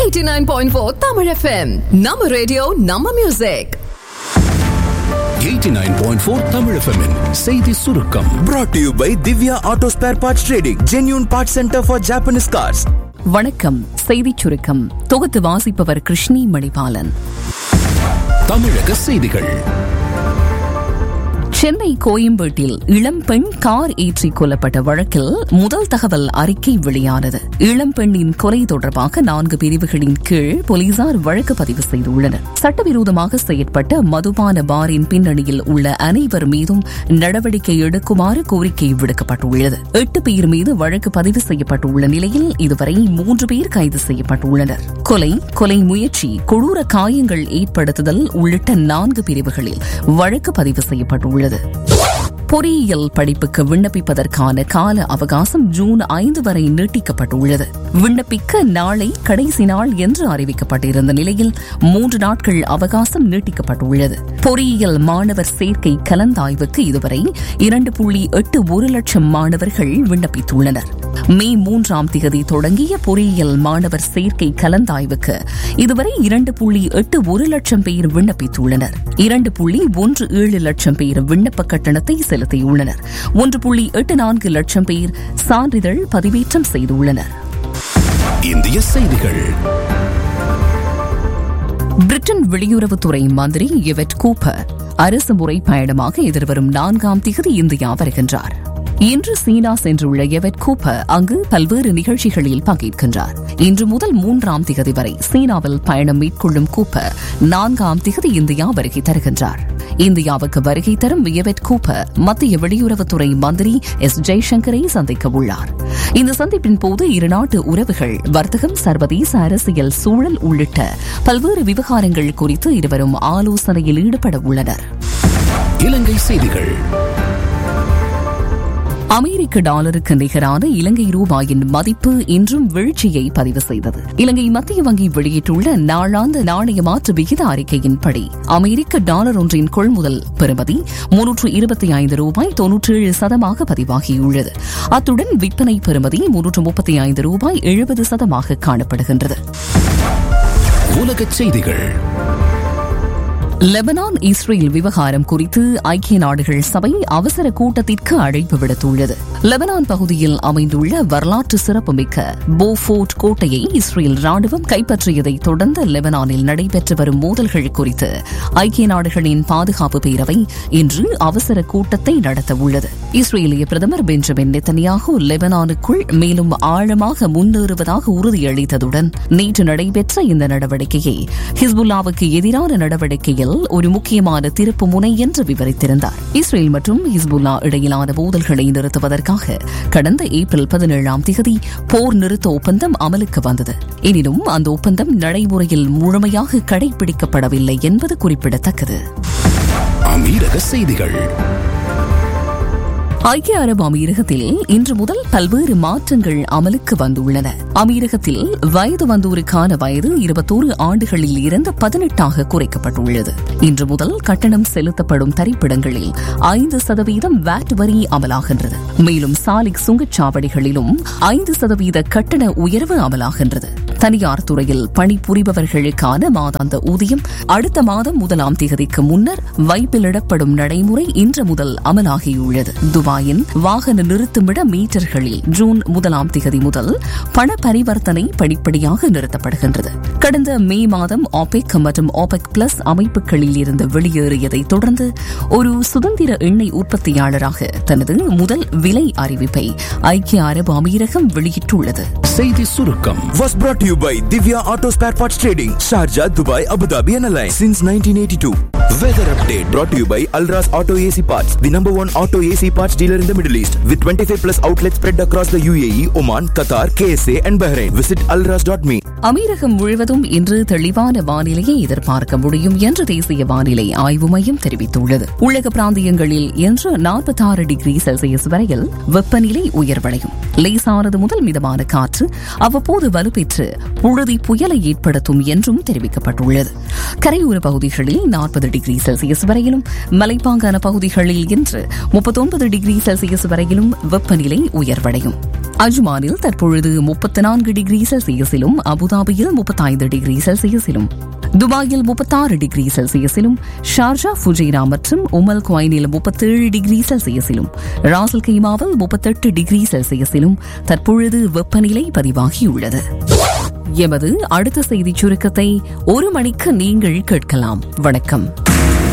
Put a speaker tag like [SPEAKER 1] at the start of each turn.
[SPEAKER 1] 89.4 Tamil FM. நம்ம radio நம்ம music
[SPEAKER 2] 89.4 Tamil FM -இன் செய்தி சுருக்கம்
[SPEAKER 3] brought to you by Divya Auto Spare Parts Trading, genuine parts center for Japanese cars.
[SPEAKER 4] வணக்கம் செய்திச் சுருக்கம் தொகுத்து வாசிப்பவர் கிருஷ்ணி மணிபாலன்
[SPEAKER 2] தமிழக செய்திகள்
[SPEAKER 4] சென்னை கோயம்பேட்டில் இளம்பெண் கார் ஏற்றி கொல்லப்பட்ட வழக்கில் முதல் தகவல் அறிக்கை வெளியானது இளம்பெண்ணின் கொலை தொடர்பாக நான்கு பிரிவுகளின் கீழ் போலீசார் வழக்கு பதிவு செய்துள்ளனர் சட்டவிரோதமாக செயற்பட்ட மதுபான பாரின் பின்னணியில் உள்ள அனைவர் மீதும் நடவடிக்கை எடுக்குமாறு கோரிக்கை விடுக்கப்பட்டுள்ளது எட்டு பேர் மீது வழக்கு பதிவு செய்யப்பட்டுள்ள நிலையில் இதுவரை மூன்று பேர் கைது செய்யப்பட்டுள்ளனர் கொலை கொலை முயற்சி கொடூர காயங்கள் ஏற்படுத்துதல் உள்ளிட்ட நான்கு பிரிவுகளில் வழக்கு பதிவு செய்யப்பட்டுள்ளது பொறியியல் படிப்புக்கு விண்ணப்பிப்பதற்கான கால அவகாசம் ஜூன் ஐந்து வரை நீட்டிக்கப்பட்டுள்ளது விண்ணப்பிக்க நாளை கடைசி நாள் என்று அறிவிக்கப்பட்டிருந்த நிலையில் மூன்று நாட்கள் அவகாசம் நீட்டிக்கப்பட்டுள்ளது பொறியியல் மாணவர் சேர்க்கை கலந்தாய்வுக்கு இதுவரை இரண்டு புள்ளி எட்டு ஒரு லட்சம் மாணவர்கள் விண்ணப்பித்துள்ளனர் மே மூன்றாம் தேதி தொடங்கிய பொறியியல் மாணவர் சேர்க்கை கலந்தாய்வுக்கு இதுவரை இரண்டு புள்ளி எட்டு ஒரு லட்சம் பேர் விண்ணப்பித்துள்ளனர் இரண்டு புள்ளி ஒன்று ஏழு லட்சம் பேர் விண்ணப்ப கட்டணத்தை செலுத்தியுள்ளனர் ஒன்று புள்ளி எட்டு நான்கு லட்சம் பேர் சான்றிதழ் பதிவேற்றம் செய்துள்ளனர்
[SPEAKER 2] இந்திய செய்திகள்
[SPEAKER 4] பிரிட்டன் வெளியுறவுத்துறை மந்திரி எவெட் கூப்பர் அரசு முறை பயணமாக எதிர்வரும் நான்காம் திகதி இந்தியா வருகின்றார் இன்று சீனா சென்றுள்ள எவெட் கூப்பர் அங்கு பல்வேறு நிகழ்ச்சிகளில் பங்கேற்கின்றார் இன்று முதல் மூன்றாம் திகதி வரை சீனாவில் பயணம் மேற்கொள்ளும் கூப்பர் நான்காம் திகதி இந்தியா வருகை தருகின்றார் இந்தியாவுக்கு வருகை தரும் வியவெட் கூப்பர் மத்திய வெளியுறவுத்துறை மந்திரி எஸ் ஜெய்சங்கரை சந்திக்க உள்ளார் இந்த சந்திப்பின் போது இருநாட்டு உறவுகள் வர்த்தகம் சர்வதேச அரசியல் சூழல் உள்ளிட்ட பல்வேறு விவகாரங்கள் குறித்து இருவரும் ஆலோசனையில் ஈடுபட உள்ளனர்
[SPEAKER 2] இலங்கை செய்திகள்
[SPEAKER 4] அமெரிக்க டாலருக்கு நிகரான இலங்கை ரூபாயின் மதிப்பு இன்றும் வீழ்ச்சியை பதிவு செய்தது இலங்கை மத்திய வங்கி வெளியிட்டுள்ள நாளாந்த நாணய மாற்று விகித அறிக்கையின்படி அமெரிக்க டாலர் ஒன்றின் கொள்முதல் பெறுமதி முன்னூற்று இருபத்தி ஐந்து ரூபாய் தொன்னூற்றேழு சதமாக பதிவாகியுள்ளது அத்துடன் விற்பனை பெறுமதி முன்னூற்று முப்பத்தி ஐந்து ரூபாய் எழுபது சதமாக காணப்படுகின்றது
[SPEAKER 2] உலகச் செய்திகள்
[SPEAKER 4] லெபனான் இஸ்ரேல் விவகாரம் குறித்து ஐக்கிய நாடுகள் சபை அவசர கூட்டத்திற்கு அழைப்பு விடுத்துள்ளது லெபனான் பகுதியில் அமைந்துள்ள வரலாற்று சிறப்புமிக்க போஃபோர்ட் கோட்டையை இஸ்ரேல் ராணுவம் கைப்பற்றியதை தொடர்ந்து லெபனானில் நடைபெற்று வரும் மோதல்கள் குறித்து ஐக்கிய நாடுகளின் பாதுகாப்பு பேரவை இன்று அவசர கூட்டத்தை நடத்த உள்ளது இஸ்ரேலிய பிரதமர் பெஞ்சமின் நெத்தனியாகு லெபனானுக்குள் மேலும் ஆழமாக முன்னேறுவதாக உறுதியளித்ததுடன் நேற்று நடைபெற்ற இந்த நடவடிக்கையை ஹிஸ்புல்லாவுக்கு எதிரான நடவடிக்கையில் ஒரு முக்கியமான திருப்பு முனை என்று விவரித்திருந்தார் இஸ்ரேல் மற்றும் ஹிஸ்புல்லா இடையிலான மோதல்களை நிறுத்துவதற்காக கடந்த ஏப்ரல் பதினேழாம் தேதி போர் நிறுத்த ஒப்பந்தம் அமலுக்கு வந்தது எனினும் அந்த ஒப்பந்தம் நடைமுறையில் முழுமையாக கடைபிடிக்கப்படவில்லை என்பது குறிப்பிடத்தக்கது
[SPEAKER 2] அமீரக செய்திகள்
[SPEAKER 4] ஐக்கிய அரபு அமீரகத்தில் இன்று முதல் பல்வேறு மாற்றங்கள் அமலுக்கு வந்துள்ளன அமீரகத்தில் வயது வந்தோருக்கான வயது இருபத்தோரு ஆண்டுகளில் இருந்து பதினெட்டாக குறைக்கப்பட்டுள்ளது இன்று முதல் கட்டணம் செலுத்தப்படும் தரிப்பிடங்களில் ஐந்து சதவீதம் வாட் வரி அமலாகின்றது மேலும் சாலிக் சுங்கச்சாவடிகளிலும் ஐந்து சதவீத கட்டண உயர்வு அமலாகின்றது தனியார் துறையில் பணிபுரிபவர்களுக்கான மாதாந்த ஊதியம் அடுத்த மாதம் முதலாம் தேதிக்கு முன்னர் வைப்பிலிடப்படும் நடைமுறை இன்று முதல் அமலாகியுள்ளது துபாயின் வாகன நிறுத்துமிட மீட்டர்களில் ஜூன் முதலாம் தேதி முதல் பண பரிவர்த்தனை படிப்படியாக நிறுத்தப்படுகின்றது கடந்த மே மாதம் ஆபெக் மற்றும் ஆபெக் பிளஸ் அமைப்புகளில் இருந்து வெளியேறியதை தொடர்ந்து ஒரு சுதந்திர எண்ணெய் உற்பத்தியாளராக தனது முதல் விலை அறிவிப்பை ஐக்கிய அரபு அமீரகம் வெளியிட்டுள்ளது
[SPEAKER 2] செய்தி சுருக்கம்
[SPEAKER 3] Was brought to you by Divya Auto Spare Parts Trading, Sharjah, Dubai, Abu Dhabi, and Alliance since 1982. Weather update brought to you by Alras Auto AC Parts, the number one auto AC parts dealer in the Middle East, with 25 plus outlets spread across the UAE, Oman, Qatar, KSA, and Bahrain. Visit alras.me.
[SPEAKER 4] அமீரகம் முழுவதும் இன்று தெளிவான வானிலையை எதிர்பார்க்க முடியும் என்று தேசிய வானிலை ஆய்வு மையம் தெரிவித்துள்ளது உள்ளக பிராந்தியங்களில் இன்று நாற்பத்தாறு டிகிரி செல்சியஸ் வரையில் வெப்பநிலை உயர்வடையும் லேசானது முதல் மிதமான காற்று அவ்வப்போது வலுப்பெற்று புழுதி புயலை ஏற்படுத்தும் என்றும் தெரிவிக்கப்பட்டுள்ளது கரையோர பகுதிகளில் நாற்பது டிகிரி செல்சியஸ் வரையிலும் மலைப்பாங்கான பகுதிகளில் இன்று முப்பத்தொன்பது டிகிரி செல்சியஸ் வரையிலும் வெப்பநிலை உயர்வடையும் அஜ்மானில் தற்பொழுது முப்பத்தி நான்கு டிகிரி செல்சியஸிலும் அபுதாபியில் முப்பத்தைந்து டிகிரி செல்சியஸிலும் துபாயில் முப்பத்தாறு டிகிரி செல்சியஸிலும் ஷார்ஜா ஃபுஜைரா மற்றும் உமல் குவைனில் முப்பத்தேழு டிகிரி செல்சியஸிலும் ராசல் கைமாவில் முப்பத்தெட்டு டிகிரி செல்சியஸிலும் தற்பொழுது வெப்பநிலை பதிவாகியுள்ளது எமது அடுத்த செய்திச் சுருக்கத்தை ஒரு மணிக்கு நீங்கள் கேட்கலாம் வணக்கம்